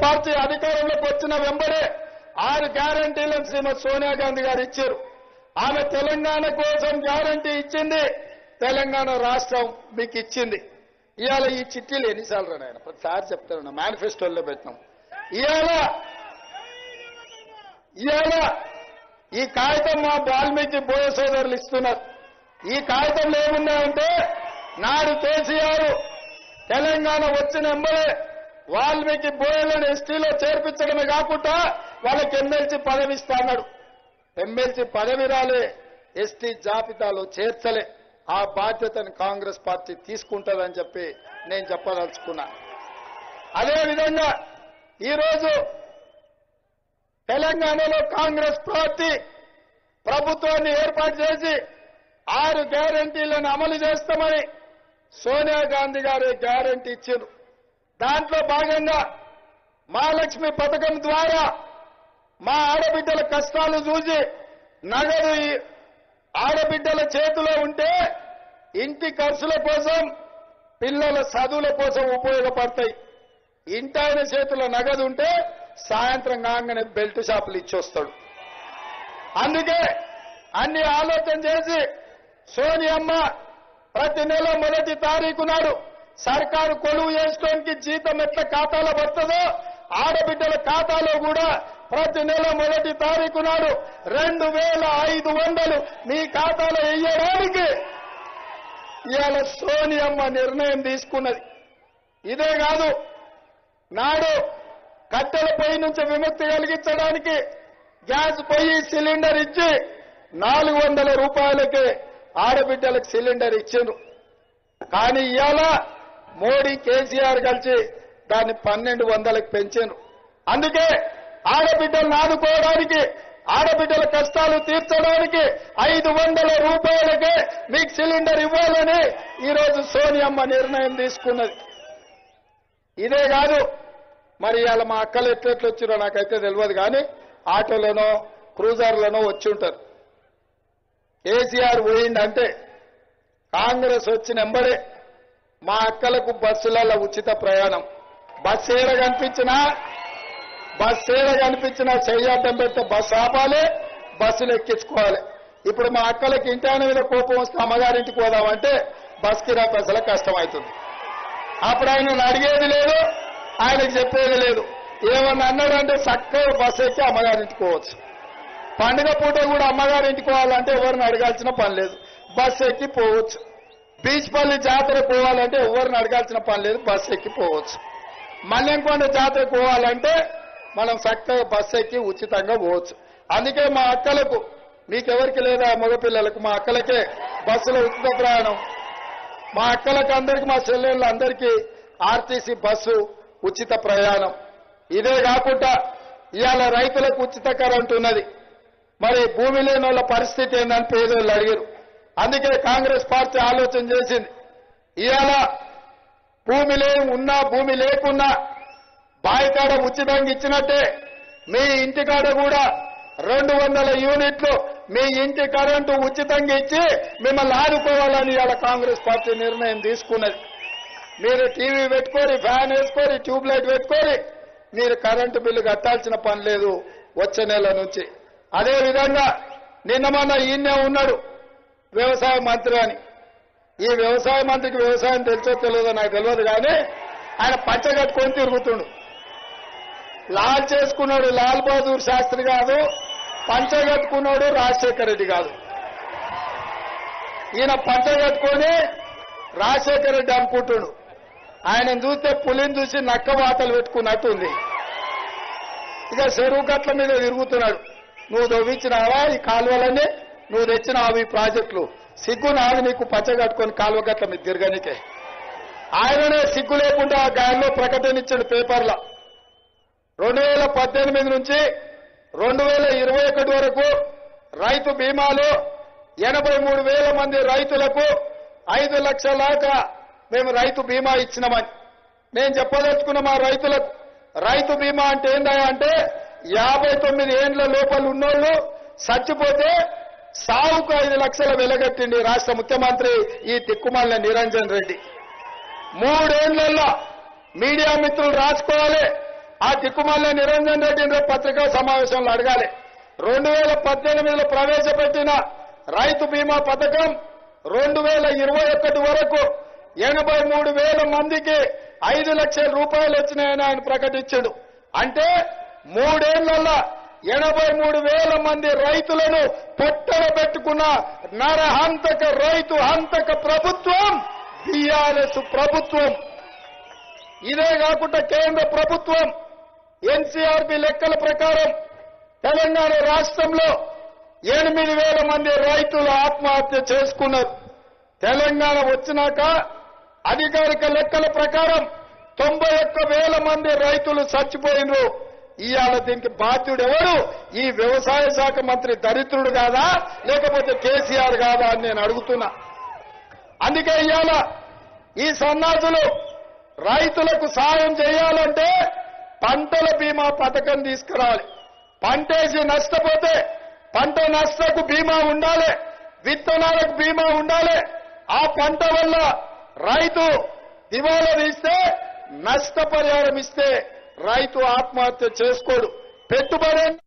party అధికారంలోకి వచ్చిన వెంబడే ఆరు గ్యారంటీలను శ్రీమతి సోనియా గాంధీ గారు ఇచ్చారు ఆమె తెలంగాణ కోసం గ్యారంటీ ఇచ్చింది తెలంగాణ రాష్ట్రం మీకు ఇచ్చింది ఇవాళ ఈ చిట్టీలు ఎన్నిసార్లు నాయన ప్రతిసారి చెప్తాను మేనిఫెస్టోల్లో పెట్టినాం ఇవాళ ఇవాళ ఈ కాగితం మా వాల్మీకి బోయ సోదరులు ఇస్తున్నారు ఈ కాగితంలో ఏమున్నాయంటే నాడు కేసీఆర్ తెలంగాణ వచ్చిన ఎంబడే వాల్మీకి బోయలను ఎస్టీలో చేర్పించడమే కాకుండా వాళ్ళకి ఎమ్మెల్సీ పదవి ఇస్తా అన్నాడు ఎమ్మెల్సీ పదవి రాలే ఎస్టీ జాబితాలో చేర్చలే ఆ బాధ్యతను కాంగ్రెస్ పార్టీ తీసుకుంటుందని చెప్పి నేను చెప్పదలుచుకున్నా అదేవిధంగా ఈరోజు తెలంగాణలో కాంగ్రెస్ పార్టీ ప్రభుత్వాన్ని ఏర్పాటు చేసి ఆరు గ్యారంటీలను అమలు చేస్తామని సోనియా గాంధీ గారు గ్యారంటీ ఇచ్చారు దాంట్లో భాగంగా మహాలక్ష్మి పథకం ద్వారా మా ఆడబిడ్డల కష్టాలు చూసి నగదు ఈ ఆడబిడ్డల చేతిలో ఉంటే ఇంటి ఖర్చుల కోసం పిల్లల చదువుల కోసం ఉపయోగపడతాయి ఇంటాయన చేతిలో నగదు ఉంటే సాయంత్రం కాగానే బెల్ట్ షాపులు ఇచ్చొస్తాడు అందుకే అన్ని ఆలోచన చేసి సోనియమ్మ ప్రతి నెల మొదటి తారీఖు నాడు సర్కారు కొలువు చేసుకోవడానికి జీతం ఎట్లా ఖాతాలో పడుతుందో ఆడబిడ్డల ఖాతాలో కూడా ప్రతి నెల మొదటి తారీఖు నాడు రెండు వేల ఐదు వందలు మీ ఖాతాలో వేయడానికి ఇవాళ సోనియమ్మ నిర్ణయం తీసుకున్నది ఇదే కాదు నాడు కట్టెల పొయ్యి నుంచి విముక్తి కలిగించడానికి గ్యాస్ పొయ్యి సిలిండర్ ఇచ్చి నాలుగు వందల రూపాయలకే ఆడబిడ్డలకు సిలిండర్ ఇచ్చిండ్రు కానీ ఇవాళ మోడీ కేసీఆర్ కలిసి దాన్ని పన్నెండు వందలకు పెంచారు అందుకే ఆడబిడ్డలను ఆదుకోవడానికి ఆడబిడ్డల కష్టాలు తీర్చడానికి ఐదు వందల రూపాయలకే మీకు సిలిండర్ ఇవ్వాలని ఈరోజు సోనియమ్మ నిర్ణయం తీసుకున్నది ఇదే కాదు మరి ఇవాళ మా అక్కలు ఎట్లెట్లు వచ్చిరో నాకైతే తెలియదు కానీ ఆటోలోనో క్రూజర్లోనో వచ్చి ఉంటారు కేసీఆర్ పోయిందంటే కాంగ్రెస్ వచ్చిన ఎంబడే మా అక్కలకు బస్సులలో ఉచిత ప్రయాణం బస్సు ఏడ కనిపించినా బస్సు ఏడ కనిపించినా చెయ్యడ్డం పెడితే బస్సు ఆపాలి బస్సులు ఎక్కించుకోవాలి ఇప్పుడు మా అక్కలకి ఇంటాయన మీద కోపం వస్తే అమ్మగారింటికి పోదామంటే బస్ కిరా బస్సుల కష్టమవుతుంది అప్పుడు ఆయన అడిగేది లేదు ఆయనకి చెప్పేది లేదు ఏమన్నా అన్నాడంటే చక్కగా బస్సు ఎక్కి అమ్మగారింటికి పోవచ్చు పండుగ పూట కూడా అమ్మగారింటికి పోవాలంటే ఎవరిని అడగాల్సిన పని లేదు బస్సు ఎక్కి పోవచ్చు బీచ్పల్లి జాతర పోవాలంటే ఎవరిని అడగాల్సిన పని లేదు బస్సు ఎక్కి పోవచ్చు మల్లెంకొండ జాతర పోవాలంటే మనం చక్కగా బస్సు ఎక్కి ఉచితంగా పోవచ్చు అందుకే మా అక్కలకు మీకెవరికి లేదా మగపిల్లలకు మా అక్కలకే బస్సులో ఉచిత ప్రయాణం మా అక్కలకు అందరికి మా చెల్లెళ్ళు అందరికీ ఆర్టీసీ బస్సు ఉచిత ప్రయాణం ఇదే కాకుండా ఇవాళ రైతులకు ఉచిత కరెంట్ ఉన్నది మరి భూమి లేని వాళ్ళ పరిస్థితి ఏందని పేదోళ్ళు అడిగారు అందుకే కాంగ్రెస్ పార్టీ ఆలోచన చేసింది ఇవాళ భూమి లే ఉన్నా భూమి లేకున్నా బాయికాడ ఉచితంగా ఇచ్చినట్టే మీ ఇంటికాడ కూడా రెండు వందల యూనిట్లు మీ ఇంటి కరెంటు ఉచితంగా ఇచ్చి మిమ్మల్ని ఆదుకోవాలని ఇవాళ కాంగ్రెస్ పార్టీ నిర్ణయం తీసుకున్నది మీరు టీవీ పెట్టుకొని ఫ్యాన్ వేసుకొని ట్యూబ్ లైట్ పెట్టుకొని మీరు కరెంటు బిల్లు కట్టాల్సిన పని లేదు వచ్చే నెల నుంచి అదే విధంగా నిన్న మొన్న ఈయనే ఉన్నాడు వ్యవసాయ మంత్రి అని ఈ వ్యవసాయ మంత్రికి వ్యవసాయం తెలుసో తెలియదో నాకు తెలియదు కానీ ఆయన పంచ కట్టుకొని తిరుగుతుండు లాల్ చేసుకున్నాడు లాల్ బహదూర్ శాస్త్రి కాదు పంచ కట్టుకున్నాడు రాజశేఖర రెడ్డి కాదు ఈయన పంచ కట్టుకొని రాజశేఖర రెడ్డి అనుకుంటుడు ఆయన చూస్తే పులిని చూసి నక్క వాతలు పెట్టుకున్నట్టు ఉంది ఇక చెరువు గట్ల మీద తిరుగుతున్నాడు నువ్వు దొవ్వించినావా ఈ కాలువలన్నీ నువ్వు తెచ్చినావు ఈ ప్రాజెక్టులు సిగ్గు నాది నీకు పచ్చ కట్టుకొని కాలువ గట్ల మీద తిరగనికే ఆయననే సిగ్గు లేకుండా ఆ గాయంలో ప్రకటన ఇచ్చాడు పేపర్లో రెండు వేల పద్దెనిమిది నుంచి రెండు వేల ఇరవై ఒకటి వరకు రైతు బీమాలు ఎనభై మూడు వేల మంది రైతులకు ఐదు లక్షల దాకా మేము రైతు బీమా ఇచ్చినామని నేను చెప్పదలుచుకున్న మా రైతులకు రైతు బీమా అంటే ఏందా అంటే యాభై తొమ్మిది ఏండ్ల లోపల ఉన్నోళ్ళు చచ్చిపోతే సావుకు ఐదు లక్షల వెలగట్టింది రాష్ట్ర ముఖ్యమంత్రి ఈ తిక్కుమాలిన నిరంజన్ రెడ్డి మూడేళ్లలో మీడియా మిత్రులు రాసుకోవాలి ఆ దిక్కుమాల నిరంజన్ రెడ్డిని రేపు పత్రికా సమావేశంలో అడగాలి రెండు వేల పద్దెనిమిదిలో ప్రవేశపెట్టిన రైతు బీమా పథకం రెండు వేల ఇరవై ఒకటి వరకు ఎనభై మూడు వేల మందికి ఐదు లక్షల రూపాయలు వచ్చినాయని ఆయన ప్రకటించాడు అంటే మూడేళ్లలో ఎనభై మూడు వేల మంది రైతులను పొట్టన పెట్టుకున్న నరహంతక రైతు హంతక ప్రభుత్వం బీఆర్ఎస్ ప్రభుత్వం ఇదే కాకుండా కేంద్ర ప్రభుత్వం ఎన్సీఆర్బి లెక్కల ప్రకారం తెలంగాణ రాష్ట్రంలో ఎనిమిది వేల మంది రైతులు ఆత్మహత్య చేసుకున్నారు తెలంగాణ వచ్చినాక అధికారిక లెక్కల ప్రకారం తొంభై ఒక్క వేల మంది రైతులు చచ్చిపోయినరు ఇవాళ దీనికి బాధ్యుడు ఎవరు ఈ వ్యవసాయ శాఖ మంత్రి దరిద్రుడు కాదా లేకపోతే కేసీఆర్ కాదా అని నేను అడుగుతున్నా అందుకే ఇవాళ ఈ సన్నాసులు రైతులకు సాయం చేయాలంటే పంటల బీమా పథకం తీసుకురావాలి పంటేసి నష్టపోతే పంట నష్టకు బీమా ఉండాలి విత్తనాలకు బీమా ఉండాలి ఆ పంట వల్ల రైతు దివాలా తీస్తే నష్టపరిహారం ఇస్తే రైతు ఆత్మహత్య చేసుకోడు పెట్టుబడి